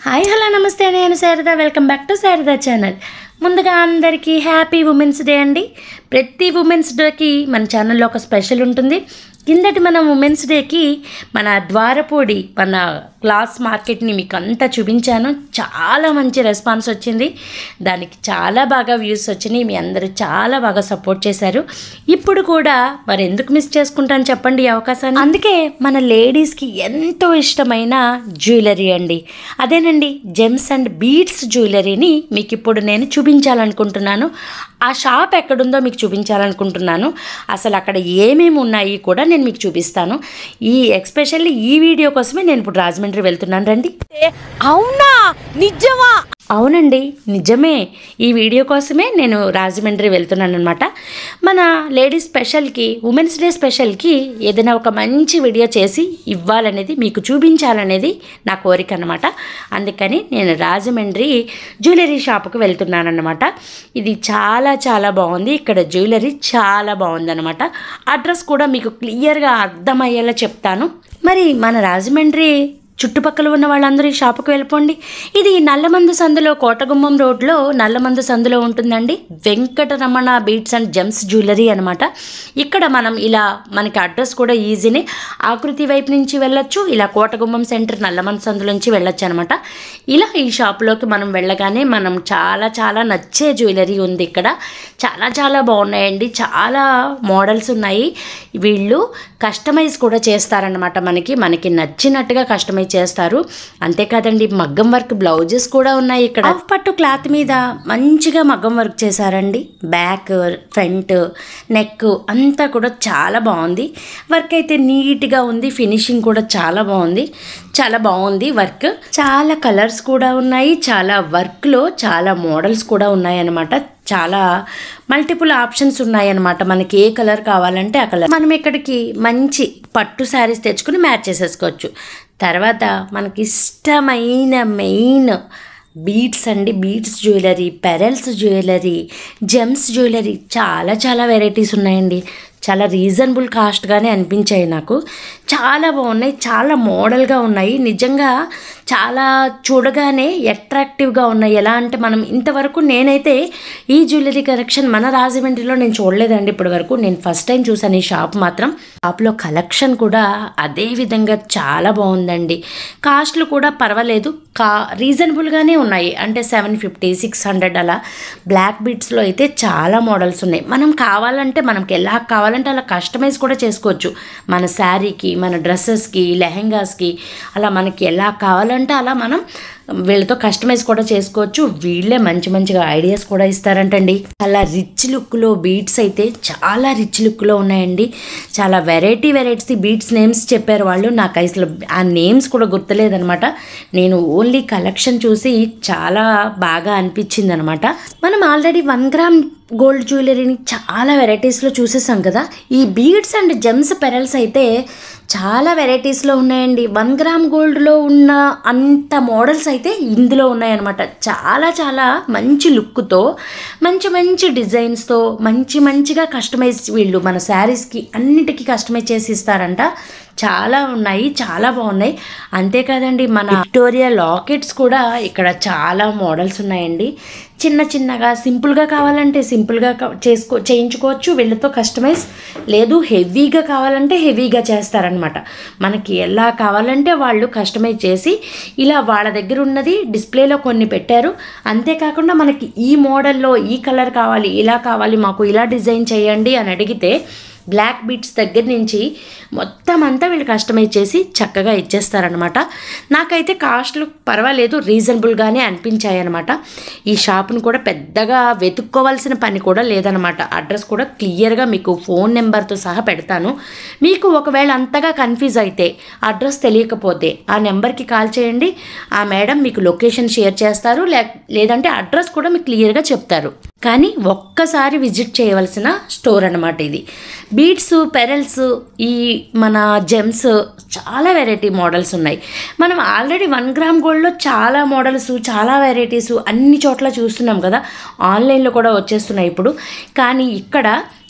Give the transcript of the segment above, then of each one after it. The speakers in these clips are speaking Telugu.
హాయ్ హలో నమస్తే నేను Sharada welcome back to Sharada channel ముందుగా అందరికీ హ్యాపీ ఉమెన్స్ డే అండి ప్రతి ఉమెన్స్ డేకి మన ఛానల్లో ఒక స్పెషల్ ఉంటుంది కిందటి మన ఉమెన్స్ డేకి మన ద్వారపూడి మన క్లాస్ మార్కెట్ని మీకు అంతా చూపించాను చాలా మంచి రెస్పాన్స్ వచ్చింది దానికి చాలా బాగా వ్యూస్ వచ్చినాయి మీ అందరూ చాలా బాగా సపోర్ట్ చేశారు ఇప్పుడు కూడా మరి ఎందుకు మిస్ చేసుకుంటాను చెప్పండి ఈ అవకాశాన్ని అందుకే మన లేడీస్కి ఎంతో ఇష్టమైన జ్యువెలరీ అండి అదేనండి జెమ్స్ అండ్ బీడ్స్ జ్యువెలరీని మీకు ఇప్పుడు నేను చూపించాలనుకుంటున్నాను ఆ షాప్ ఎక్కడుందో మీకు చూపించాలనుకుంటున్నాను అసలు అక్కడ ఏమేమి ఉన్నాయి కూడా నేను మీకు చూపిస్తాను ఈ ఎక్స్పెషల్లీ ఈ వీడియో కోసమే నేను ఇప్పుడు రాజమండ్రి వెళ్తున్నాను రండి అవునా నిజమా అవునండి నిజమే ఈ వీడియో కోసమే నేను రాజమండ్రి వెళ్తున్నాను అనమాట మన లేడీస్ స్పెషల్కి ఉమెన్స్ డే స్పెషల్కి ఏదైనా ఒక మంచి వీడియో చేసి ఇవ్వాలనేది మీకు చూపించాలనేది నా కోరిక అనమాట అందుకని నేను రాజమండ్రి జ్యువెలరీ షాప్కి వెళ్తున్నాను అనమాట ఇది చాలా చాలా బాగుంది ఇక్కడ జ్యువెలరీ చాలా బాగుందన్నమాట అడ్రస్ కూడా మీకు క్లియర్గా అర్థమయ్యేలా చెప్తాను మరి మన రాజమండ్రి చుట్టుపక్కల ఉన్న వాళ్ళందరూ ఈ షాపుకి వెళ్ళిపోండి ఇది నల్లమందు సందులో కోటగుమ్మం రోడ్లో నల్లమందు సందులో ఉంటుందండి Venkataramana beads and gems jewellery అనమాట ఇక్కడ మనం ఇలా మనకి అడ్రస్ కూడా ఈజీనే ఆకృతి వైపు నుంచి వెళ్ళొచ్చు ఇలా కోటగుమ్మం సెంటర్ నల్లమందు సందులో నుంచి వెళ్ళొచ్చు అనమాట ఇలా ఈ షాప్లోకి మనం వెళ్ళగానే మనం చాలా చాలా నచ్చే జ్యువెలరీ ఉంది ఇక్కడ చాలా చాలా బాగున్నాయండి చాలా మోడల్స్ ఉన్నాయి వీళ్ళు కస్టమైజ్ కూడా చేస్తారనమాట మనకి మనకి నచ్చినట్టుగా కస్టమైజ్ చేస్తారు అంతేకాదండి మగ్గం వర్క్ బ్లౌజెస్ కూడా ఉన్నాయి ఇక్కడ హాఫ్ పట్టు క్లాత్ మీద మంచిగా మగ్గం వర్క్ చేశారండి బ్యాక్ ఫ్రంట్ నెక్ అంతా కూడా చాలా బాగుంది వర్క్ అయితే నీట్గా ఉంది ఫినిషింగ్ కూడా చాలా బాగుంది చాలా బాగుంది వర్క్ చాలా కలర్స్ కూడా ఉన్నాయి చాలా వర్క్లో చాలా మోడల్స్ కూడా ఉన్నాయి అన్నమాట చాలా మల్టిపుల్ ఆప్షన్స్ ఉన్నాయన్నమాట మనకి ఏ కలర్ కావాలంటే ఆ కలర్ మనం ఇక్కడికి మంచి పట్టు శారీస్ తెచ్చుకుని మ్యాచ్ చేసేసుకోవచ్చు తర్వాత మనకి ఇష్టమైన మెయిన్ బీడ్స్ అండి beads jewellery pearls jewellery gems jewellery చాలా చాలా వెరైటీస్ ఉన్నాయండి చాలా రీజనబుల్ కాస్ట్గానే అనిపించాయి నాకు చాలా బాగున్నాయి చాలా మోడల్గా ఉన్నాయి నిజంగా చాలా చూడగానే అట్రాక్టివ్గా ఉన్నాయి ఎలా అంటే మనం ఇంతవరకు నేనైతే ఈ జ్యువెలరీ కలెక్షన్ మన రాజమండ్రిలో నేను చూడలేదండి ఇప్పటి వరకు నేను ఫస్ట్ టైం చూసాను ఈ షాప్ మాత్రం షాప్లో కలెక్షన్ కూడా అదే విధంగా చాలా బాగుందండి కాస్ట్లు కూడా పర్వాలేదు కా రీజనబుల్గానే ఉన్నాయి అంటే సెవెన్ ఫిఫ్టీ సిక్స్ హండ్రెడ్ అలా బ్లాక్ బీట్స్లో అయితే చాలా మోడల్స్ ఉన్నాయి మనం కావాలంటే మనకి ఎలా కావాలంటే అలా కస్టమైజ్ కూడా చేసుకోవచ్చు మన శారీకి మన డ్రెస్సెస్కి లెహెంగాస్కి అలా మనకి ఎలా కావాలంటే అలా మనం వీళ్ళతో కస్టమైజ్ కూడా చేసుకోవచ్చు వీళ్ళే మంచి మంచిగా ఐడియాస్ కూడా ఇస్తారంటండి అలా రిచ్ లుక్లో బీట్స్ అయితే చాలా రిచ్ లుక్లో ఉన్నాయండి చాలా వెరైటీ వెరైటీస్ బీట్స్ నేమ్స్ చెప్పారు వాళ్ళు నాకు అసలు ఆ నేమ్స్ కూడా గుర్తులేదనమాట నేను ఓన్లీ కలెక్షన్ చూసి చాలా బాగా అనిపించింది అనమాట మనం ఆల్రెడీ వన్ గ్రామ్ గోల్డ్ జ్యువెలరీని చాలా వెరైటీస్లో చూసేసాం కదా ఈ బీడ్స్ అండ్ జెమ్స్ పెరల్స్ అయితే చాలా వెరైటీస్లో ఉన్నాయండి వన్ గ్రామ్ గోల్డ్లో ఉన్న అంత మోడల్స్ అయితే ఇందులో ఉన్నాయన్నమాట చాలా చాలా మంచి లుక్తో మంచి మంచి డిజైన్స్తో మంచి మంచిగా కస్టమైజ్ వీళ్ళు మన శారీస్కి అన్నిటికీ కస్టమైజ్ చేసి ఇస్తారంట చాలా ఉన్నాయి చాలా బాగున్నాయి అంతేకాదండి మన విక్టోరియా లాకెట్స్ కూడా ఇక్కడ చాలా మోడల్స్ ఉన్నాయండి చిన్న చిన్నగా సింపుల్గా కావాలంటే సింపుల్గా క- చేసుకో చేయించుకోవచ్చు వీళ్ళతో కస్టమైజ్ లేదు హెవీగా కావాలంటే హెవీగా చేస్తారనమాట మనకి ఎలా కావాలంటే వాళ్ళు కస్టమైజ్ చేసి ఇలా వాళ్ళ దగ్గర ఉన్నది డిస్ప్లేలో కొన్ని పెట్టారు అంతేకాకుండా మనకి ఈ మోడల్లో ఈ కలర్ కావాలి ఇలా కావాలి మాకు ఇలా డిజైన్ చేయండి అని అడిగితే బ్లాక్ బీట్స్ దగ్గర నుంచి మొత్తం అంతా వీళ్ళు కస్టమైజ్ చేసి చక్కగా ఇచ్చేస్తారనమాట నాకైతే కాస్ట్లు పర్వాలేదు రీజనబుల్గానే అనిపించాయి అనమాట ఈ షాప్ను కూడా పెద్దగా వెతుక్కోవాల్సిన పని కూడా లేదనమాట అడ్రస్ కూడా క్లియర్గా మీకు ఫోన్ నెంబర్తో సహా పెడతాను మీకు ఒకవేళ అంతగా కన్ఫ్యూజ్ అయితే అడ్రస్ తెలియకపోతే ఆ నెంబర్కి కాల్ చేయండి ఆ మేడం మీకు లొకేషన్ షేర్ చేస్తారు లే లేదంటే అడ్రస్ కూడా మీకు క్లియర్గా చెప్తారు కానీ ఒక్కసారి విజిట్ చేయవలసిన స్టోర్ అన్నమాట ఇది బీడ్స్ పెరల్స్ ఈ మన జెమ్స్ చాలా వెరైటీ మోడల్స్ ఉన్నాయి మనం ఆల్రెడీ వన్ గ్రామ్ గోల్డ్లో చాలా మోడల్స్ చాలా వెరైటీస్ అన్ని చోట్ల చూస్తున్నాం కదా ఆన్లైన్లో కూడా వచ్చేస్తున్నాయి ఇప్పుడు కానీ ఇక్కడ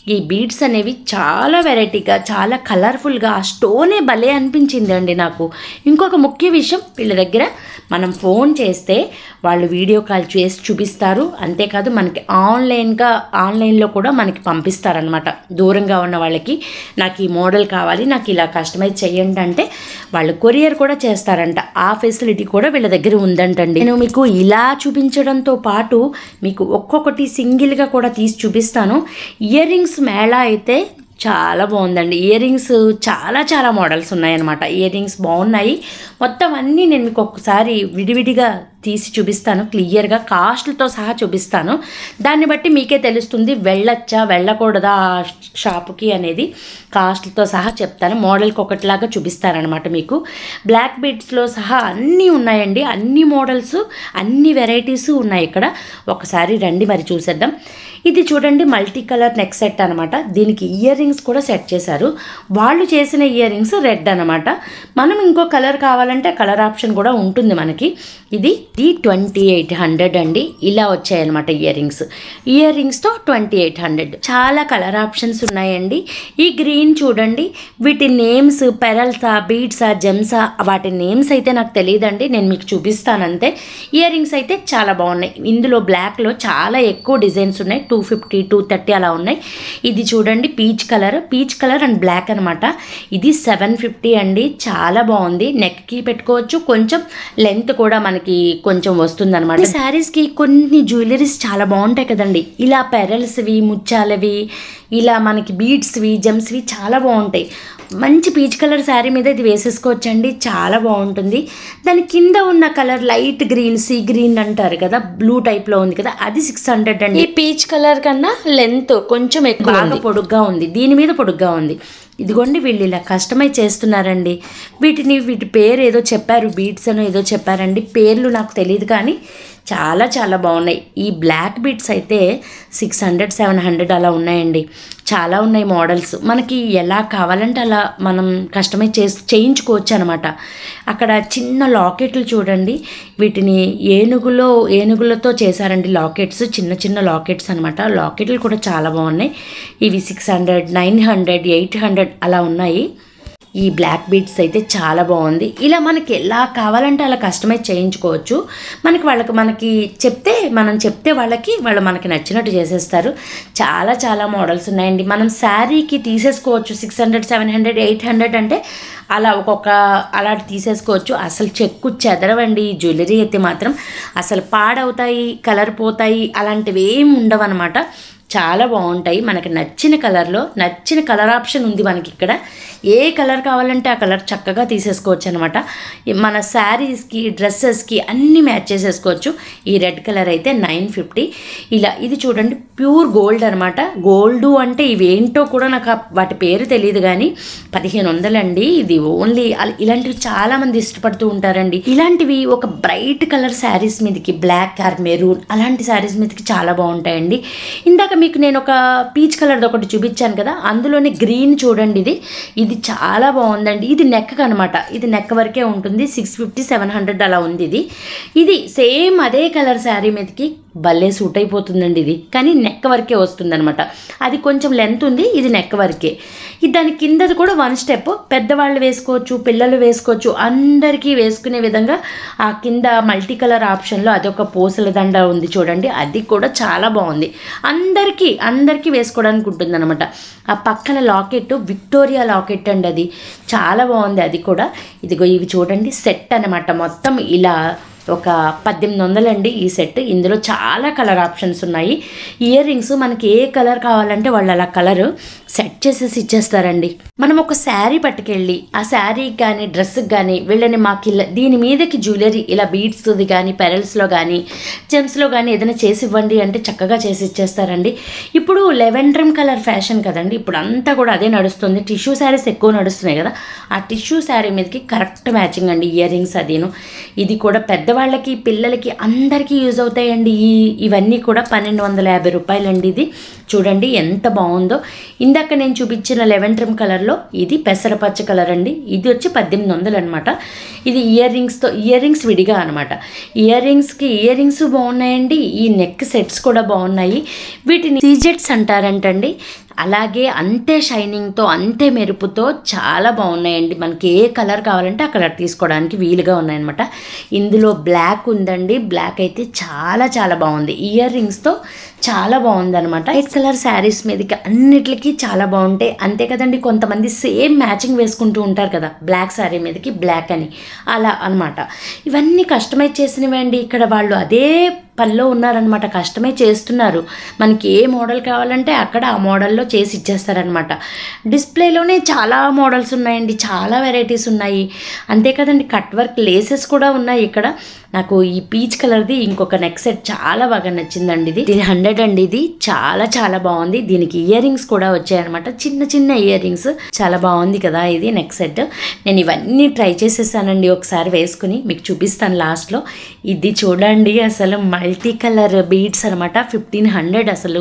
ఈ బీడ్స్ అనేవి చాలా వెరైటీగా చాలా కలర్ఫుల్గా ఆ స్టోనే భలే అనిపించింది అండి నాకు ఇంకొక ముఖ్య విషయం వీళ్ళ దగ్గర మనం ఫోన్ చేస్తే వాళ్ళు వీడియో కాల్ చేసి చూపిస్తారు అంతేకాదు మనకి ఆన్లైన్గా ఆన్లైన్లో కూడా మనకి పంపిస్తారనమాట దూరంగా ఉన్న వాళ్ళకి నాకు ఈ మోడల్ కావాలి నాకు ఇలా కస్టమైజ్ చేయండి అంటే వాళ్ళు కొరియర్ కూడా చేస్తారంట ఆ ఫెసిలిటీ కూడా వీళ్ళ దగ్గర ఉందంటండి నేను మీకు ఇలా చూపించడంతో పాటు మీకు ఒక్కొక్కటి సింగిల్గా కూడా తీసి చూపిస్తాను ఇయర్ రింగ్స్ మేళా అయితే చాలా బాగుందండి ఇయర్ రింగ్స్ చాలా చాలా మోడల్స్ ఉన్నాయన్నమాట ఇయర్ రింగ్స్ బాగున్నాయి మొత్తం అన్నీ నేను మీకు ఒక్కసారి విడివిడిగా తీసి చూపిస్తాను క్లియర్గా కాస్ట్లతో సహా చూపిస్తాను దాన్ని బట్టి మీకే తెలుస్తుంది వెళ్ళొచ్చా వెళ్ళకూడదా ఆ షాపుకి అనేది కాస్ట్లతో సహా చెప్తాను మోడల్కి ఒకటిలాగా చూపిస్తారనమాట మీకు బ్లాక్ బీడ్స్లో సహా అన్నీ ఉన్నాయండి అన్ని మోడల్స్ అన్ని వెరైటీస్ ఉన్నాయి ఇక్కడ ఒకసారి రండి మరి చూసేద్దాం ఇది చూడండి మల్టీ కలర్ నెక్ సెట్ అనమాట దీనికి ఇయర్ రింగ్స్ కూడా సెట్ చేశారు వాళ్ళు చేసిన ఇయర్ రింగ్స్ రెడ్ అనమాట మనం ఇంకో కలర్ కావాలంటే కలర్ ఆప్షన్ కూడా ఉంటుంది మనకి ఇది ది ట్వంటీ ఎయిట్ హండ్రెడ్ అండి ఇలా వచ్చాయన్నమాట ఇయర్ రింగ్స్ ఇయర్ రింగ్స్తో ట్వంటీ ఎయిట్ హండ్రెడ్ చాలా కలర్ ఆప్షన్స్ ఉన్నాయండి ఈ గ్రీన్ చూడండి వీటి నేమ్స్ పెరల్సా బీడ్సా జెమ్సా వాటి నేమ్స్ అయితే నాకు తెలియదండి నేను మీకు చూపిస్తానంతే ఇయర్ రింగ్స్ అయితే చాలా బాగున్నాయి ఇందులో బ్లాక్లో చాలా ఎక్కువ డిజైన్స్ ఉన్నాయి టూ ఫిఫ్టీ టూ థర్టీ అలా ఉన్నాయి ఇది చూడండి peach colour peach colour and black అనమాట ఇది సెవెన్ ఫిఫ్టీ అండి చాలా బాగుంది నెక్కి పెట్టుకోవచ్చు కొంచెం లెంత్ కూడా మనకి కొంచెం వస్తుంది అనమాట శారీస్కి కొన్ని జ్యువెలరీస్ చాలా బాగుంటాయి కదండి ఇలా పెరల్స్వి ముత్యాలవి ఇలా మనకి బీడ్స్వి జెమ్స్వి చాలా బాగుంటాయి మంచి పీచ్ కలర్ శారీ మీద ఇది వేసేసుకోవచ్చండి చాలా బాగుంటుంది దాని కింద ఉన్న colour light green sea green అంటారు కదా బ్లూ టైప్లో ఉంది కదా అది సిక్స్ హండ్రెడ్ అండి ఈ పీచ్ కలర్ కన్నా లెంత్ కొంచెం ఎక్కువ బాగా పొడుగ్గా ఉంది దీని మీద పొడుగ్గా ఉంది ఇదిగోండి వీళ్ళు ఇలా కస్టమైజ్ చేస్తున్నారండి వీటిని వీటి పేరు ఏదో చెప్పారు బీట్స్ అని ఏదో చెప్పారండి పేర్లు నాకు తెలియదు కానీ చాలా చాలా బాగున్నాయి ఈ బ్లాక్ బీట్స్ అయితే సిక్స్ హండ్రెడ్ సెవెన్ హండ్రెడ్ అలా ఉన్నాయండి చాలా ఉన్నాయి మోడల్స్ మనకి ఎలా కావాలంటే అలా మనం కస్టమైజ్ చేసి చేయించుకోవచ్చు అనమాట అక్కడ చిన్న లాకెట్లు చూడండి వీటిని ఏనుగులో ఏనుగులతో చేశారండి లాకెట్స్ చిన్న చిన్న లాకెట్స్ అనమాట లాకెట్లు కూడా చాలా బాగున్నాయి ఇవి six hundred nine hundred eight hundred అలా ఉన్నాయి ఈ బ్లాక్ బీడ్స్ అయితే చాలా బాగుంది ఇలా మనకి ఎలా కావాలంటే అలా కస్టమైజ్ చేయించుకోవచ్చు మనకి వాళ్ళకి మనకి చెప్తే మనం చెప్తే వాళ్ళకి వాళ్ళు మనకి నచ్చినట్టు చేసేస్తారు చాలా చాలా మోడల్స్ ఉన్నాయండి మనం శారీకి తీసేసుకోవచ్చు six hundred seven hundred eight hundred అంటే అలా ఒక్కొక్క అలాంటి తీసేసుకోవచ్చు అసలు చెక్కు చెదరవండి ఈ జ్యువెలరీ అయితే మాత్రం అసలు పాడవుతాయి కలర్ పోతాయి అలాంటివి ఏమి ఉండవన్నమాట చాలా బాగుంటాయి మనకి నచ్చిన కలర్లో నచ్చిన కలర్ ఆప్షన్ ఉంది మనకి ఇక్కడ ఏ కలర్ కావాలంటే ఆ కలర్ చక్కగా తీసేసుకోవచ్చు అనమాట మన శారీస్కి డ్రెస్సెస్కి అన్నీ మ్యాచ్ చేసేసుకోవచ్చు ఈ రెడ్ కలర్ అయితే నైన్ ఫిఫ్టీ ఇలా ఇది చూడండి ప్యూర్ గోల్డ్ అనమాట గోల్డ్ అంటే ఇవేంటో కూడా నాకు ఆ- వాటి పేరు తెలియదు కానీ పదిహేను వందలండి ఇది ఓన్లీ అల- ఇలాంటివి చాలామంది ఇష్టపడుతూ ఉంటారండి ఇలాంటివి ఒక బ్రైట్ కలర్ శారీస్ మీదకి బ్లాక్ ఆర్ మెరూన్ అలాంటి శారీస్ మీదకి చాలా బాగుంటాయండి ఇందాక మీకు నేను ఒక పీచ్ కలర్ ఒకటి చూపించాను కదా అందులోని గ్రీన్ చూడండి ఇది ఇది చాలా బాగుందండి ఇది నెక్ అనమాట ఇది నెక్ వరకే ఉంటుంది సిక్స్ ఫిఫ్టీ సెవెన్ హండ్రెడ్ అలా ఉంది ఇది ఇది సేమ్ అదే కలర్ శారీ మీదకి భలే సూట్ అయిపోతుందండి ఇది కానీ నెక్ వరకే వస్తుందన్నమాట అది కొంచెం లెంత్ ఉంది ఇది నెక్ వరకే ఇది దాని కిందది కూడా వన్ స్టెప్ పెద్దవాళ్ళు వేసుకోవచ్చు పిల్లలు వేసుకోవచ్చు అందరికీ వేసుకునే విధంగా ఆ కింద మల్టీ కలర్ ఆప్షన్లో అదొక పూసల దండ ఉంది చూడండి అది కూడా చాలా బాగుంది అందరికీ అందరికీ వేసుకోవడానికి ఉంటుంది అనమాట ఆ పక్కన లాకెట్ విక్టోరియా లాకెట్ అండి అది చాలా బాగుంది అది కూడా ఇదిగో ఇవి చూడండి సెట్ అనమాట మొత్తం ఇలా ఒక పద్దెనిమిది వందలండి ఈ సెట్ ఇందులో చాలా కలర్ ఆప్షన్స్ ఉన్నాయి ఇయర్ రింగ్స్ మనకి ఏ కలర్ కావాలంటే వాళ్ళు అలా కలర్ సెట్ చేసేసి ఇచ్చేస్తారండి మనం ఒక శారీ పట్టుకెళ్ళి ఆ శారీకి కానీ డ్రెస్కి కానీ వీళ్ళని మాకు ఇలా దీని మీదకి జ్యువెలరీ ఇలా బీడ్స్ది కానీ పెరల్స్లో కానీ జెమ్స్లో కానీ ఏదైనా చేసి ఇవ్వండి అంటే చక్కగా చేసి ఇచ్చేస్తారండి ఇప్పుడు లెవెండ్రమ్ కలర్ ఫ్యాషన్ కదండి ఇప్పుడు అంతా కూడా అదే నడుస్తుంది టిష్యూ శారీస్ ఎక్కువ నడుస్తున్నాయి కదా ఆ టిష్యూ శారీ మీదకి కరెక్ట్ మ్యాచింగ్ అండి ఇయర్ రింగ్స్ అదిను ఇది కూడా పెద్దవాళ్ళకి పిల్లలకి అందరికీ యూజ్ అవుతాయండి ఈ ఇవన్నీ కూడా పన్నెండు వందల యాభై రూపాయలండి ఇది చూడండి ఎంత బాగుందో ఇందాక నేను చూపించిన లెవెన్ ట్రిమ్ కలర్లో ఇది పెసరపచ్చ కలర్ అండి ఇది వచ్చి పద్దెనిమిది వందలు అనమాట ఇది ఇయర్ రింగ్స్తో ఇయర్ రింగ్స్ విడిగా అనమాట ఇయర్ రింగ్స్కి ఇయర్ రింగ్స్ బాగున్నాయండి ఈ నెక్ సెట్స్ కూడా బాగున్నాయి వీటిని సీజెట్స్ అంటారంటండి అలాగే అంతే షైనింగ్తో అంతే మెరుపుతో చాలా బాగున్నాయండి మనకి ఏ కలర్ కావాలంటే ఆ కలర్ తీసుకోవడానికి వీలుగా ఉన్నాయన్నమాట ఇందులో బ్లాక్ ఉందండి బ్లాక్ అయితే చాలా చాలా బాగుంది ఇయర్ రింగ్స్తో చాలా బాగుంది అనమాట వైట్ కలర్ శారీస్ మీదకి అన్నిటికీ చాలా బాగుంటాయి అంతే కదండి కొంతమంది సేమ్ మ్యాచింగ్ వేసుకుంటూ ఉంటారు కదా బ్లాక్ శారీ మీదకి బ్లాక్ అని అలా అన్నమాట ఇవన్నీ కస్టమైజ్ చేసినవి అండి ఇక్కడ వాళ్ళు అదే పనిలో ఉన్నారనమాట కస్టమైజ్ చేస్తున్నారు మనకి ఏ మోడల్ కావాలంటే అక్కడ ఆ మోడల్లో చేసి ఇచ్చేస్తారనమాట డిస్ప్లేలోనే చాలా మోడల్స్ ఉన్నాయండి చాలా వెరైటీస్ ఉన్నాయి అంతే కదండి కట్ వర్క్ లేసెస్ కూడా ఉన్నాయి ఇక్కడ నాకు ఈ పీచ్ కలర్ది ఇంకొక నెక్ సెట్ చాలా బాగా నచ్చిందండి ఇది ఇది హండ్రెడ్ అండి ఇది చాలా చాలా బాగుంది దీనికి ఇయర్ రింగ్స్ కూడా వచ్చాయన్నమాట చిన్న చిన్న ఇయర్ రింగ్స్ చాలా బాగుంది కదా ఇది నెక్ సెట్ నేను ఇవన్నీ ట్రై చేసేసానండి ఒకసారి వేసుకుని మీకు చూపిస్తాను లాస్ట్లో ఇది చూడండి అసలు మల్టీ కలర్ బీడ్స్ అనమాట ఫిఫ్టీన్ హండ్రెడ్ అసలు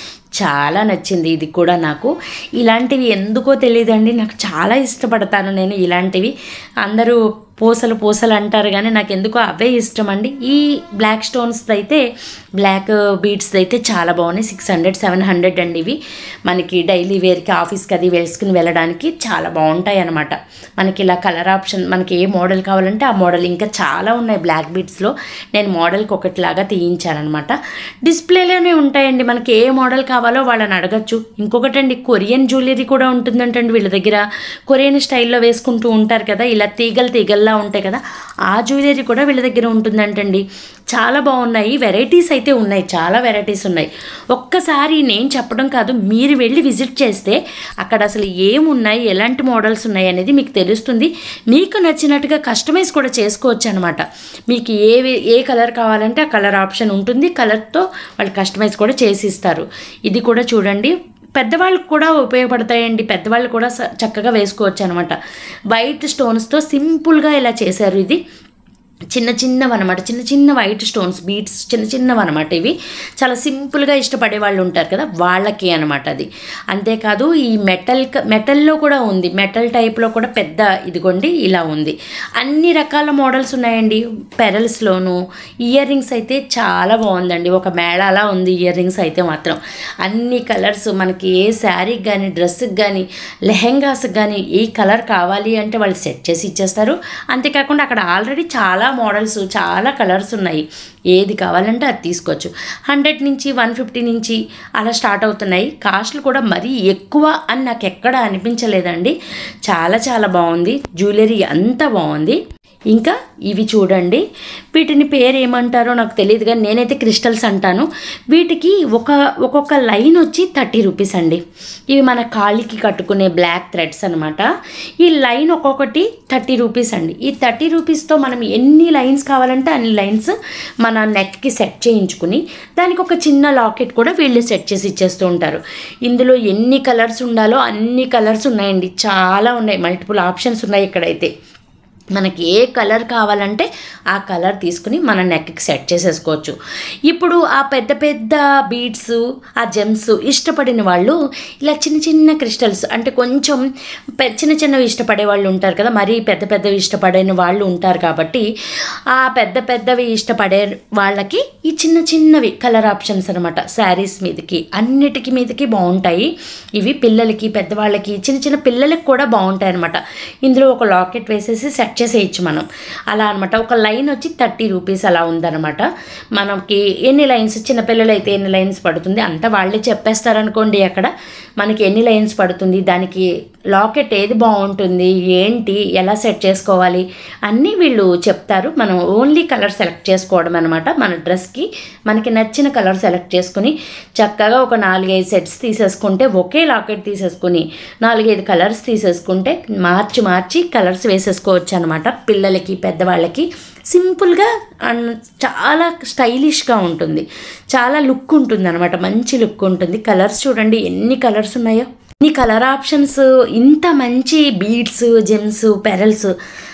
చాలా నచ్చింది ఇది కూడా నాకు ఇలాంటివి ఎందుకో తెలియదండి నాకు చాలా ఇష్టపడతాను నేను ఇలాంటివి అందరూ పూసలు పూసలు అంటారు కానీ నాకు ఎందుకో అవే ఇష్టం అండి ఈ బ్లాక్ స్టోన్స్ అయితే బ్లాక్ బీడ్స్ అయితే చాలా బాగున్నాయి సిక్స్ హండ్రెడ్ సెవెన్ హండ్రెడ్ అండి ఇవి మనకి డైలీ వేర్కి ఆఫీస్కి అది వేసుకుని వెళ్ళడానికి చాలా బాగుంటాయి అనమాట మనకి ఇలా కలర్ ఆప్షన్ మనకి ఏ మోడల్ కావాలంటే ఆ మోడల్ ఇంకా చాలా ఉన్నాయి బ్లాక్ బీడ్స్లో నేను మోడల్కి ఒకటిలాగా తీయించానమాట డిస్ప్లేలోనే ఉంటాయండి మనకి ఏ మోడల్ కావాలో వాళ్ళని అడగచ్చు ఇంకొకటండి కొరియన్ జ్యువెలరీ కూడా ఉంటుందంటండి వీళ్ళ దగ్గర కొరియన్ స్టైల్లో వేసుకుంటూ ఉంటారు కదా ఇలా తీగలు తీగల్లా ఉంటాయి కదా ఆ జ్యువెలరీ కూడా వీళ్ళ దగ్గర ఉంటుందంటండి చాలా బాగున్నాయి వెరైటీస్ అయితే ఉన్నాయి చాలా వెరైటీస్ ఉన్నాయి ఒక్కసారి నేను చెప్పడం కాదు మీరు వెళ్ళి విజిట్ చేస్తే అక్కడ అసలు ఏమున్నాయి ఎలాంటి మోడల్స్ ఉన్నాయి అనేది మీకు తెలుస్తుంది మీకు నచ్చినట్టుగా కస్టమైజ్ కూడా చేసుకోవచ్చు అనమాట మీకు ఏ ఏ కలర్ కావాలంటే ఆ కలర్ ఆప్షన్ ఉంటుంది కలర్తో వాళ్ళు కస్టమైజ్ కూడా చేసి ఇస్తారు ఇది కూడా చూడండి పెద్దవాళ్ళకి కూడా ఉపయోగపడతాయండి పెద్దవాళ్ళు కూడా స- చక్కగా వేసుకోవచ్చు అనమాట వైట్ స్టోన్స్తో సింపుల్గా ఇలా చేశారు ఇది చిన్న చిన్నవి అనమాట చిన్న చిన్న వైట్ స్టోన్స్ బీట్స్ చిన్న చిన్నవి అనమాట ఇవి చాలా సింపుల్గా ఇష్టపడే వాళ్ళు ఉంటారు కదా వాళ్ళకి అనమాట అది అంతేకాదు ఈ మెటల్ మెటల్లో కూడా ఉంది మెటల్ టైప్లో కూడా పెద్ద ఇదిగోండి ఇలా ఉంది అన్ని రకాల మోడల్స్ ఉన్నాయండి పెరల్స్లోను ఇయర్ రింగ్స్ అయితే చాలా బాగుందండి ఒక మేళాలా ఉంది ఇయర్ రింగ్స్ అయితే మాత్రం అన్ని కలర్స్ మనకి ఏ శారీకి కానీ డ్రెస్కి కానీ లెహెంగాస్కి కానీ ఏ కలర్ కావాలి అంటే వాళ్ళు సెట్ చేసి ఇచ్చేస్తారు అంతేకాకుండా అక్కడ ఆల్రెడీ చాలా మోడల్స్ చాలా కలర్స్ ఉన్నాయి ఏది కావాలంటే అది తీసుకోవచ్చు హండ్రెడ్ నుంచి వన్ ఫిఫ్టీ నుంచి అలా స్టార్ట్ అవుతున్నాయి కాస్ట్లు కూడా మరీ ఎక్కువ అని నాకు ఎక్కడ అనిపించలేదండి చాలా చాలా బాగుంది జ్యువెలరీ అంతా బాగుంది ఇంకా ఇవి చూడండి వీటిని పేరు ఏమంటారో నాకు తెలియదు కానీ నేనైతే క్రిస్టల్స్ అంటాను వీటికి ఒక ఒక్కొక్క లైన్ వచ్చి థర్టీ రూపీస్ అండి ఇవి మన కాళ్ళకి కట్టుకునే బ్లాక్ థ్రెడ్స్ అనమాట ఈ లైన్ ఒక్కొక్కటి థర్టీ రూపీస్ అండి ఈ థర్టీ రూపీస్తో మనం ఎన్ని లైన్స్ కావాలంటే అన్ని లైన్స్ మన నెక్కి సెట్ చేయించుకుని దానికి ఒక చిన్న లాకెట్ కూడా వీళ్ళు సెట్ చేసి ఇచ్చేస్తూ ఉంటారు ఇందులో ఎన్ని కలర్స్ ఉండాలో అన్ని కలర్స్ ఉన్నాయండి చాలా ఉన్నాయి మల్టిపుల్ ఆప్షన్స్ ఉన్నాయి ఇక్కడైతే మనకి ఏ కలర్ కావాలంటే ఆ కలర్ తీసుకుని మన నెక్కి సెట్ చేసేసుకోవచ్చు ఇప్పుడు ఆ పెద్ద పెద్ద బీడ్స్ ఆ జెమ్స్ ఇష్టపడిన వాళ్ళు ఇలా చిన్న చిన్న క్రిస్టల్స్ అంటే కొంచెం పె- చిన్న చిన్నవి ఇష్టపడే వాళ్ళు ఉంటారు కదా మరీ పెద్ద పెద్దవి ఇష్టపడని వాళ్ళు ఉంటారు కాబట్టి ఆ పెద్ద పెద్దవి ఇష్టపడే వాళ్ళకి ఈ చిన్న చిన్నవి కలర్ ఆప్షన్స్ అనమాట శారీస్ మీదకి అన్నిటికి మీదకి బాగుంటాయి ఇవి పిల్లలకి పెద్దవాళ్ళకి చిన్న చిన్న పిల్లలకి కూడా బాగుంటాయి అనమాట ఇందులో ఒక లాకెట్ వేసేసి సెట్ చేసేయచ్చు మనం అలా అనమాట ఒక లైన్ వచ్చి థర్టీ రూపీస్ అలా ఉందన్నమాట మనకి ఎన్ని లైన్స్ చిన్నపిల్లలు అయితే ఎన్ని లైన్స్ పడుతుంది అంతా వాళ్ళే చెప్పేస్తారనుకోండి అక్కడ మనకి ఎన్ని లైన్స్ పడుతుంది దానికి లాకెట్ ఏది బాగుంటుంది ఏంటి ఎలా సెట్ చేసుకోవాలి అన్నీ వీళ్ళు చెప్తారు మనం ఓన్లీ కలర్ సెలెక్ట్ చేసుకోవడం అనమాట మన డ్రెస్కి మనకి నచ్చిన కలర్ సెలెక్ట్ చేసుకుని చక్కగా ఒక నాలుగైదు సెట్స్ తీసేసుకుంటే ఒకే లాకెట్ తీసేసుకుని నాలుగైదు కలర్స్ తీసేసుకుంటే మార్చి మార్చి కలర్స్ వేసేసుకోవచ్చు అనమాట పిల్లలకి పెద్దవాళ్ళకి సింపుల్గా అండ్ చాలా స్టైలిష్గా ఉంటుంది చాలా లుక్ ఉంటుంది అనమాట మంచి లుక్ ఉంటుంది కలర్స్ చూడండి ఎన్ని కలర్స్ ఉన్నాయో ఈ కలర్ ఆప్షన్స్ ఇంత మంచి బీడ్స్ జెమ్స్ పెరల్స్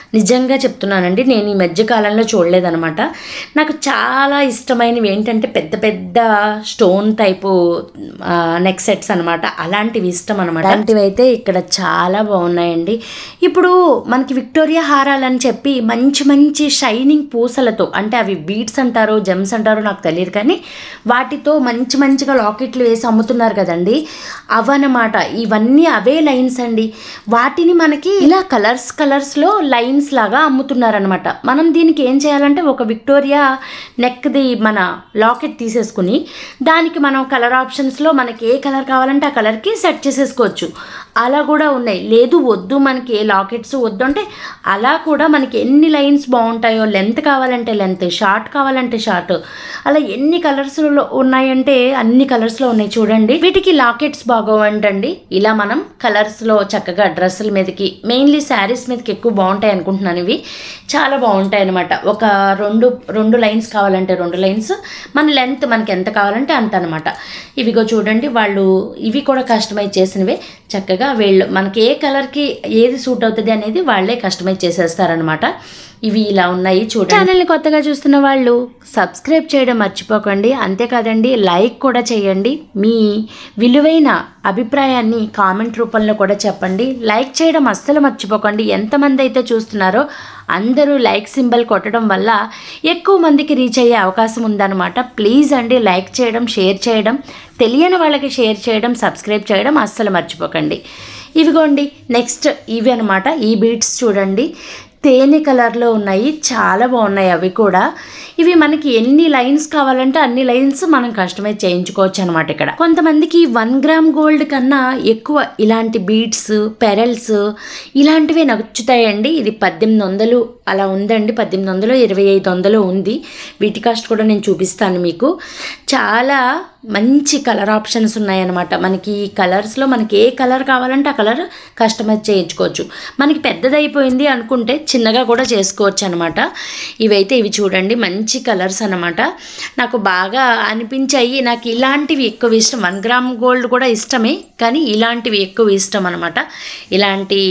నిజంగా చెప్తున్నానండి నేను ఈ మధ్య కాలంలో చూడలేదనమాట నాకు చాలా ఇష్టమైనవి ఏంటంటే పెద్ద పెద్ద స్టోన్ టైపు నెక్ సెట్స్ అనమాట అలాంటివి ఇష్టం అనమాట అలాంటివి అయితే ఇక్కడ చాలా బాగున్నాయండి ఇప్పుడు మనకి విక్టోరియా హారాలని చెప్పి మంచి మంచి షైనింగ్ పూసలతో అంటే అవి బీట్స్ అంటారో జెమ్స్ అంటారో నాకు తెలియదు కానీ వాటితో మంచి మంచిగా లాకెట్లు వేసి అమ్ముతున్నారు కదండి అవన్నమాట ఇవన్నీ అవే లైన్స్ అండి వాటిని మనకి ఇలా కలర్స్ కలర్స్లో లైన్స్ లాగా అమ్ముతున్నారనమాట మనం దీనికి ఏం చేయాలంటే ఒక విక్టోరియా నెక్ది మన లాకెట్ తీసేసుకుని దానికి మనం కలర్ ఆప్షన్స్లో మనకి ఏ కలర్ కావాలంటే ఆ కలర్కి సెట్ చేసేసుకోవచ్చు అలా కూడా ఉన్నాయి లేదు వద్దు మనకి ఏ లాకెట్స్ వద్దు అంటే అలా కూడా మనకి ఎన్ని లైన్స్ బాగుంటాయో లెంత్ కావాలంటే లెంత్ షార్ట్ కావాలంటే షార్ట్ అలా ఎన్ని కలర్స్లో ఉన్నాయంటే అన్ని కలర్స్లో ఉన్నాయి చూడండి వీటికి లాకెట్స్ బాగోవంటండి ఇలా మనం కలర్స్లో చక్కగా డ్రెస్సుల మీదకి మెయిన్లీ శారీస్ మీదకి ఎక్కువ బాగుంటాయి అనుకుంటున్నాను ఇవి చాలా బాగుంటాయి అనమాట ఒక రెండు రెండు లైన్స్ కావాలంటే రెండు లైన్స్ మన లెంత్ మనకి ఎంత కావాలంటే అంత అనమాట ఇవిగో చూడండి వాళ్ళు ఇవి కూడా కస్టమైజ్ చేసినవే చక్కగా వీళ్ళు మనకి ఏ కలర్కి ఏది సూట్ అవుతుంది అనేది వాళ్ళే కస్టమైజ్ చేసేస్తారనమాట ఇవి ఇలా ఉన్నాయి చూడండి ఛానల్ని కొత్తగా చూస్తున్న వాళ్ళు సబ్స్క్రైబ్ చేయడం మర్చిపోకండి అంతేకాదండి లైక్ కూడా చేయండి మీ విలువైన అభిప్రాయాన్ని కామెంట్ రూపంలో కూడా చెప్పండి లైక్ చేయడం అస్సలు మర్చిపోకండి ఎంతమంది అయితే చూస్తున్నారో అందరూ లైక్ సింబల్ కొట్టడం వల్ల ఎక్కువ మందికి రీచ్ అయ్యే అవకాశం ఉందన్నమాట ప్లీజ్ అండి లైక్ చేయడం షేర్ చేయడం తెలియని వాళ్ళకి షేర్ చేయడం సబ్స్క్రైబ్ చేయడం అస్సలు మర్చిపోకండి ఇవిగోండి నెక్స్ట్ ఇవి అనమాట ఈ బీట్స్ చూడండి తేనె కలర్లో ఉన్నాయి చాలా బాగున్నాయి అవి కూడా ఇవి మనకి ఎన్ని లైన్స్ కావాలంటే అన్ని లైన్స్ మనం కస్టమైజ్ చేయించుకోవచ్చు అనమాట ఇక్కడ కొంతమందికి వన్ గ్రామ్ గోల్డ్ కన్నా ఎక్కువ ఇలాంటి బీడ్స్ పెరల్స్ ఇలాంటివే నచ్చుతాయండి ఇది పద్దెనిమిది వందలు అలా ఉందండి పద్దెనిమిది వందలు ఇరవై ఐదు వందలు ఉంది వీటి కాస్ట్ కూడా నేను చూపిస్తాను మీకు చాలా మంచి కలర్ ఆప్షన్స్ ఉన్నాయన్నమాట మనకి ఈ కలర్స్లో మనకి ఏ కలర్ కావాలంటే ఆ కలర్ కస్టమైజ్ చేయించుకోవచ్చు మనకి పెద్దదైపోయింది అనుకుంటే చిన్నగా కూడా చేసుకోవచ్చు అనమాట ఇవైతే ఇవి చూడండి మంచి కలర్స్ అనమాట నాకు బాగా అనిపించాయి నాకు ఇలాంటివి ఎక్కువ ఇష్టం వన్ గ్రామ్ గోల్డ్ కూడా ఇష్టమే కానీ ఇలాంటివి ఎక్కువ ఇష్టం అనమాట ఇలాంటి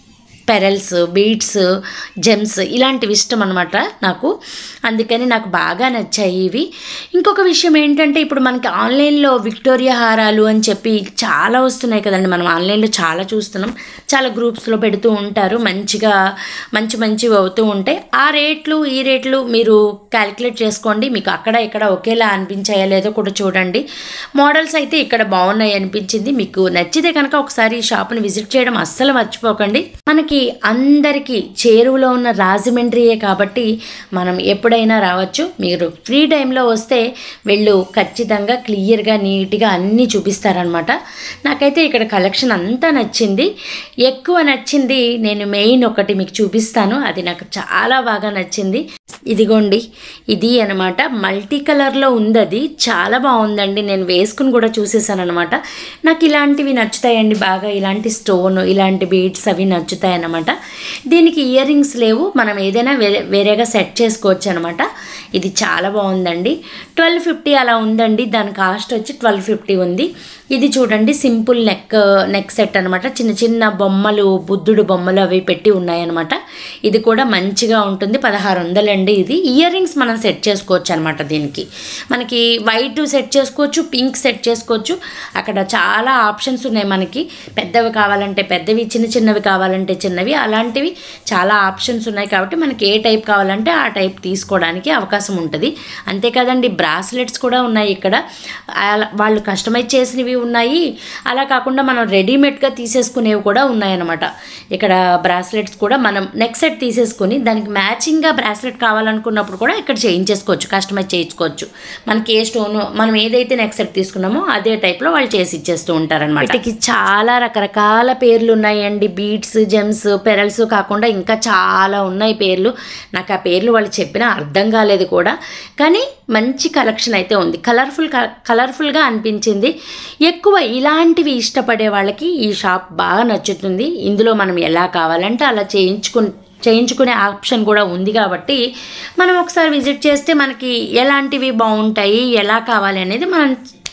పెరల్స్ బీడ్స్ జెమ్స్ ఇలాంటివి ఇష్టం అనమాట నాకు అందుకని నాకు బాగా నచ్చాయి ఇవి ఇంకొక విషయం ఏంటంటే ఇప్పుడు మనకి ఆన్లైన్లో విక్టోరియా హారాలు అని చెప్పి చాలా వస్తున్నాయి కదండి మనం ఆన్లైన్లో చాలా చూస్తున్నాం చాలా గ్రూప్స్లో పెడుతూ ఉంటారు మంచిగా మంచి మంచివి అవుతూ ఉంటాయి ఆ రేట్లు ఈ రేట్లు మీరు క్యాలిక్యులేట్ చేసుకోండి మీకు అక్కడ ఇక్కడ ఒకేలా అనిపించాయా లేదో కూడా చూడండి మోడల్స్ అయితే ఇక్కడ బాగున్నాయి అనిపించింది మీకు నచ్చితే కనుక ఒకసారి ఈ షాప్ని విజిట్ చేయడం అస్సలు మర్చిపోకండి మనకి అందరికీ చేరువలో ఉన్న రాజమండ్రియే కాబట్టి మనం ఎప్పుడైనా రావచ్చు మీరు ఫ్రీ టైంలో వస్తే వెళ్ళు ఖచ్చితంగా క్లియర్గా నీట్గా అన్నీ చూపిస్తారనమాట నాకైతే ఇక్కడ కలెక్షన్ అంతా నచ్చింది ఎక్కువ నచ్చింది నేను మెయిన్ ఒకటి మీకు చూపిస్తాను అది నాకు చాలా బాగా నచ్చింది ఇదిగోండి ఇది అనమాట మల్టీ కలర్లో ఉంది అది చాలా బాగుందండి నేను వేసుకుని కూడా చూసేసాను అనమాట నాకు ఇలాంటివి నచ్చుతాయండి బాగా ఇలాంటి స్టోన్ ఇలాంటి బీడ్స్ అవి నచ్చుతాయి అన్నమాట దీనికి ఇయర్ రింగ్స్ లేవు మనం ఏదైనా వేరే వేరేగా సెట్ చేసుకోవచ్చు అనమాట ఇది చాలా బాగుందండి ట్వెల్వ్ ఫిఫ్టీ అలా ఉందండి దాని కాస్ట్ వచ్చి ట్వెల్వ్ ఫిఫ్టీ ఉంది ఇది చూడండి సింపుల్ నెక్ నెక్ సెట్ అనమాట చిన్న చిన్న బొమ్మలు బుద్ధుడు బొమ్మలు అవి పెట్టి ఉన్నాయన్నమాట ఇది కూడా మంచిగా ఉంటుంది పదహారు వందలండి ఇది ఇయర్ రింగ్స్ మనం సెట్ చేసుకోవచ్చు అనమాట దీనికి మనకి వైట్ సెట్ చేసుకోవచ్చు పింక్ సెట్ చేసుకోవచ్చు అక్కడ చాలా ఆప్షన్స్ ఉన్నాయి మనకి పెద్దవి కావాలంటే పెద్దవి చిన్న చిన్నవి కావాలంటే చిన్నవి అలాంటివి చాలా ఆప్షన్స్ ఉన్నాయి కాబట్టి మనకి ఏ టైప్ కావాలంటే ఆ టైప్ తీసుకోవడానికి అవకాశం ఉంటుంది అంతే కదండి బ్రాస్లెట్స్ కూడా ఉన్నాయి ఇక్కడ అలా- వాళ్ళు కస్టమైజ్ చేసినవి ఉన్నాయి అలా కాకుండా మనం రెడీమేడ్గా తీసేసుకునేవి కూడా ఉన్నాయన్నమాట ఇక్కడ బ్రాస్లెట్స్ కూడా మనం నెక్ సెట్ తీసేసుకుని దానికి మ్యాచింగ్గా బ్రాస్లెట్ కావాలనుకున్నప్పుడు కూడా ఇక్కడ చేయించేసుకోవచ్చు కస్టమైజ్ చేయించుకోవచ్చు మనకి ఏ స్టోన్ మనం ఏదైతే నెక్ సెట్ తీసుకున్నామో అదే టైప్లో వాళ్ళు చేసి ఇచ్చేస్తూ ఉంటారనమాట వీటికి చాలా రకరకాల పేర్లు ఉన్నాయండి బీడ్స్ జెమ్స్ పెరల్స్ కాకుండా ఇంకా చాలా ఉన్నాయి పేర్లు నాకు ఆ పేర్లు వాళ్ళు చెప్పినా అర్థం కాలేదు కూడా కానీ మంచి కలెక్షన్ అయితే ఉంది కలర్ఫుల్ కలర్ఫుల్గా అనిపించింది ఎక్కువ ఇలాంటివి ఇష్టపడే వాళ్ళకి ఈ షాప్ బాగా నచ్చుతుంది ఇందులో మనం ఎలా కావాలంటే అలా చేయించుకు చేయించుకునే ఆప్షన్ కూడా ఉంది కాబట్టి మనం ఒకసారి విజిట్ చేస్తే మనకి ఎలాంటివి బాగుంటాయి ఎలా కావాలి అనేది మనం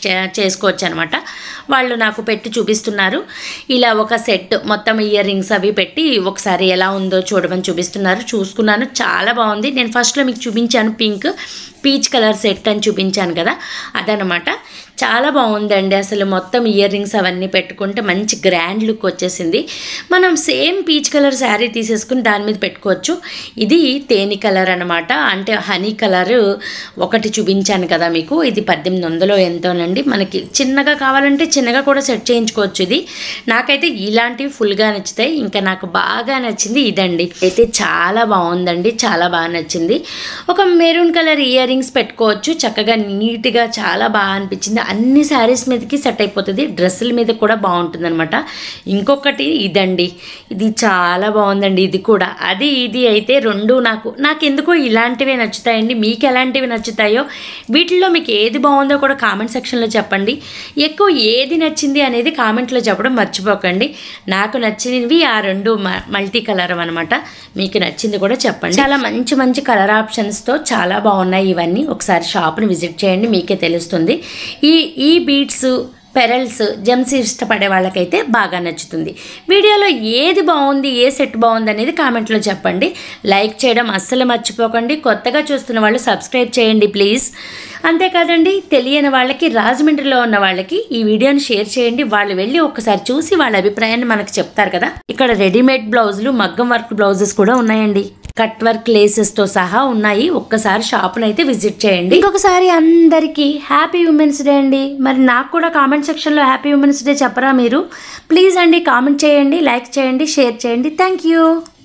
చే- చేసుకోవచ్చు అనమాట వాళ్ళు నాకు పెట్టి చూపిస్తున్నారు ఇలా ఒక సెట్ మొత్తం ఇయర్ రింగ్స్ అవి పెట్టి ఒకసారి ఎలా ఉందో చూడమని చూపిస్తున్నారు చూసుకున్నాను చాలా బాగుంది నేను ఫస్ట్లో మీకు చూపించాను పింక్ పీచ్ కలర్ సెట్ అని చూపించాను కదా అదనమాట చాలా బాగుందండి అసలు మొత్తం ఇయర్ రింగ్స్ అవన్నీ పెట్టుకుంటే మంచి గ్రాండ్ లుక్ వచ్చేసింది మనం సేమ్ పీచ్ కలర్ శారీ తీసేసుకుని దాని మీద పెట్టుకోవచ్చు ఇది తేనె కలర్ అనమాట అంటే హనీ కలర్ ఒకటి చూపించాను కదా మీకు ఇది పద్దెనిమిది వందలు ఎంతోనండి మనకి చిన్నగా కావాలంటే చిన్నగా కూడా సెట్ చేయించుకోవచ్చు ఇది నాకైతే ఇలాంటివి ఫుల్గా నచ్చుతాయి ఇంకా నాకు బాగా నచ్చింది ఇదండి అయితే చాలా బాగుందండి చాలా బాగా నచ్చింది ఒక మెరూన్ కలర్ ఇయర్ రింగ్స్ పెట్టుకోవచ్చు చక్కగా నీట్గా చాలా బాగా అనిపించింది అన్ని శారీస్ మీదకి సెట్ అయిపోతుంది డ్రెస్సుల మీద కూడా బాగుంటుంది అనమాట ఇంకొకటి ఇదండి ఇది చాలా బాగుందండి ఇది కూడా అది ఇది అయితే రెండు నాకు నాకు ఎందుకో ఇలాంటివే నచ్చుతాయండి మీకు ఎలాంటివి నచ్చుతాయో వీటిల్లో మీకు ఏది బాగుందో కూడా కామెంట్ సెక్షన్లో చెప్పండి ఎక్కువ ఏది నచ్చింది అనేది కామెంట్లో చెప్పడం మర్చిపోకండి నాకు నచ్చినవి ఆ రెండు మ- మల్టీ కలర్ అనమాట మీకు నచ్చింది కూడా చెప్పండి చాలా మంచి మంచి కలర్ ఆప్షన్స్తో చాలా బాగున్నాయి ఇవన్నీ ఒకసారి షాప్ని విజిట్ చేయండి మీకే తెలుస్తుంది ఈ ఈ బీట్స్ పెరల్స్ జెమ్స్ ఇష్టపడే వాళ్ళకైతే బాగా నచ్చుతుంది వీడియోలో ఏది బాగుంది ఏ సెట్ బాగుంది అనేది కామెంట్లో చెప్పండి లైక్ చేయడం అస్సలు మర్చిపోకండి కొత్తగా చూస్తున్న వాళ్ళు సబ్స్క్రైబ్ చేయండి ప్లీజ్ అంతేకాదండి తెలియని వాళ్ళకి రాజమండ్రిలో ఉన్న వాళ్ళకి ఈ వీడియోని షేర్ చేయండి వాళ్ళు వెళ్ళి ఒక్కసారి చూసి వాళ్ళ అభిప్రాయాన్ని మనకు చెప్తారు కదా ఇక్కడ రెడీమేడ్ బ్లౌజులు మగ్గం వర్క్ బ్లౌజెస్ కూడా ఉన్నాయండి కట్ వర్క్ లేసెస్ తో సహా ఉన్నాయి ఒక్కసారి షాప్ను అయితే విజిట్ చేయండి ఇంకొకసారి అందరికీ హ్యాపీ ఉమెన్స్ డే అండి మరి నాకు కూడా కామెంట్ సెక్షన్లో హ్యాపీ ఉమెన్స్ డే చెప్పరా మీరు ప్లీజ్ అండి కామెంట్ చేయండి లైక్ చేయండి షేర్ చేయండి థ్యాంక్ యూ